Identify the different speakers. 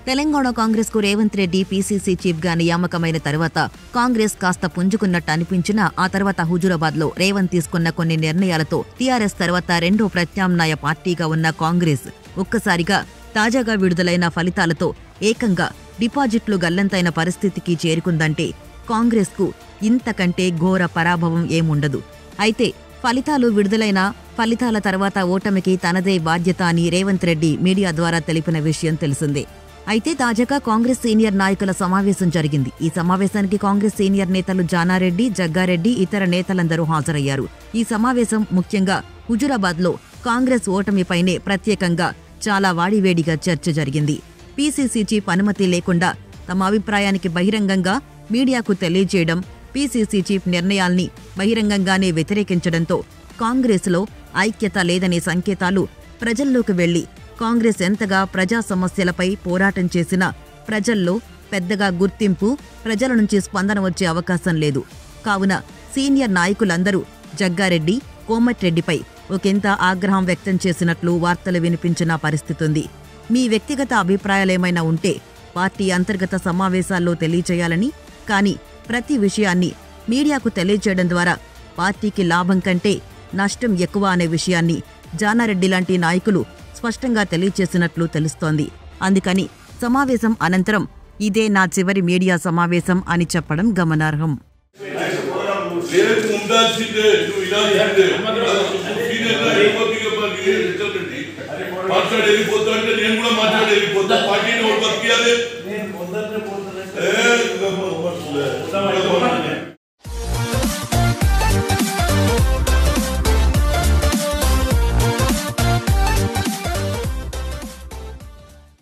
Speaker 1: తెలంగాణ కాంగ్రెస్ కు Revanth Reddy PCC chief గా నియామకమైన తర్వాత కాంగ్రెస్ కాస్త పుంజుకున్నట్టు అనిపించినా ఆ తర్వాత హుజూరాబాద్ లో రేవంత్ తీసుకున్న కొన్ని నిర్ణయాలతో టీఆర్ఎస్ తర్వాత రెండో ప్రత్యామ్నాయ పార్టీగా ఉన్న కాంగ్రెస్ ఒక్కసారిగా తాజాగా విడుదలైన ఫలితాలతో ఏకంగా డిపాజిట్లు గల్లంతైన పరిస్థితికి చేరుకుందంటే కాంగ్రెస్ కు ఇంతకంటే ఘోర పరాభవం ఏముండదు అయితే ఫలితాలు విడుదలైన ఫలితాల తర్వాత ఓటమికి తనదే బాధ్యత అని రేవంత్ రెడ్డి మీడియా ద్వారా తెలిపిన విషయం తెలిసిందే అయితే తాజాగా కాంగ్రెస్ సీనియర్ నాయకుల సమావేశం జరిగింది ఈ సమావేశానికి కాంగ్రెస్ సీనియర్ నేతలు జానారెడ్డి జగ్గారెడ్డి ఇతర నేతలందరూ హాజరయ్యారు ఈ సమావేశం ముఖ్యంగా హుజురాబాద్ లో కాంగ్రెస్ ఓటమిపైనే ప్రత్యేకంగా చాలా వాడివేడిగా చర్చ జరిగింది పీసీసీ చీఫ్ అనుమతి లేకుండా తమ అభిప్రాయానికి బహిరంగంగా మీడియాకు తెలియజేయడం పీసీసీ చీఫ్ నిర్ణయాల్ని బహిరంగంగానే వ్యతిరేకించడంతో కాంగ్రెస్లో ఐక్యత లేదనే సంకేతాలు ప్రజల్లోకి వెళ్లి కాంగ్రెస్ ఎంతగా ప్రజా సమస్యలపై పోరాటం చేసినా ప్రజల్లో పెద్దగా గుర్తింపు ప్రజల నుంచి స్పందన వచ్చే అవకాశం లేదు కావున సీనియర్ నాయకులందరూ జగ్గారెడ్డి కోమటిరెడ్డిపై ఒకంత ఆగ్రహం వ్యక్తం చేసినట్లు వార్తలు వినిపించిన పరిస్థితుంది మీ వ్యక్తిగత అభిప్రాయాలేమైనా ఉంటే పార్టీ అంతర్గత సమావేశాల్లో తెలియచేయాలని కానీ ప్రతి విషయాన్ని మీడియాకు తెలియచేయడం ద్వారా పార్టీకి లాభం కంటే నష్టం ఎక్కువ అనే విషయాన్ని జానారెడ్డి లాంటి నాయకులు స్పష్టంగా తెలియచేసినట్లు తెలుస్తోంది అందుకని సమావేశం అనంతరం ఇదే నా చివరి మీడియా సమావేశం అని చెప్పడం గమనార్హం
Speaker 2: రేపు ఉండాల్సిందే నువ్వు ఇలాల్సిందే సీనియర్ అయిపోతుంది మాట్లాడి వెళ్ళిపోతా అంటే నేను కూడా మాట్లాడి వెళ్ళిపోతా పార్టీని ఒకటి బతికియాలి
Speaker 3: నేను పొద్దున్నే పోతున్నాను
Speaker 2: ఏ, ఇంకా